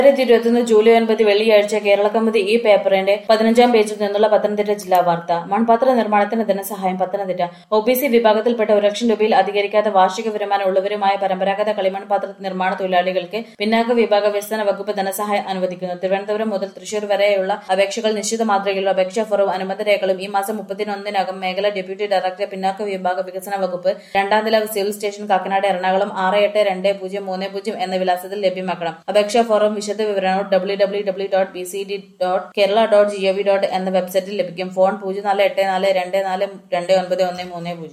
രണ്ടായിരത്തി ഇരുപത്തിയൊന്ന് ജൂലൈ ഒൻപത് വെള്ളിയാഴ്ച കേരള കമ്മിറ്റി ഈ പേപ്പറിന്റെ പതിനഞ്ചാം പേജിൽ നിന്നുള്ള പത്തനംതിട്ട ജില്ലാ വാർത്ത മൺപാത്ര നിർമ്മാണത്തിന് ധനസഹായം പത്തനംതിട്ട ഒ ബി സി വിഭാഗത്തിൽപ്പെട്ട ഒരു ലക്ഷം രൂപയിൽ അധികരിക്കാത്ത വാർഷിക വരുമാനം ഉള്ളവരുമായ പരമ്പരാഗത കളിമൺ പാത്ര നിർമ്മാണ തൊഴിലാളികൾക്ക് പിന്നാക്ക വിഭാഗ വികസന വകുപ്പ് ധനസഹായം അനുവദിക്കുന്നു തിരുവനന്തപുരം മുതൽ തൃശൂർ വരെയുള്ള അപേക്ഷകൾ നിശ്ചിത മാതൃകയിലുള്ള അപേക്ഷാ ഫോറവും അനുബന്ധ രേഖകളും ഈ മാസം മുപ്പത്തിനൊന്നിനകം മേഖല ഡെപ്യൂട്ടി ഡയറക്ടർ പിന്നാക്ക വിഭാഗ വികസന വകുപ്പ് രണ്ടാം നില സിവിൽ സ്റ്റേഷൻ കാക്കനാട് എറണാകുളം ആറ് എട്ട് രണ്ട് പൂജ്യം മൂന്ന് പൂജ്യം എന്ന വിലാസത്തിൽ ലഭ്യമാക്കണം അപേക്ഷാ ഫോറം വിശദ വിവരണങ്ങൾ W W W dot B C D dot Kerala dot G O V dot എന്ന വെബ്സൈറ്റിൽ ലഭിക്കും ഫോൺ പൂജ്യം നാല് എട്ട് നാല് രണ്ട് നാല് രണ്ട് ഒൻപത് ഒന്ന് മൂന്ന് പൂജ്യം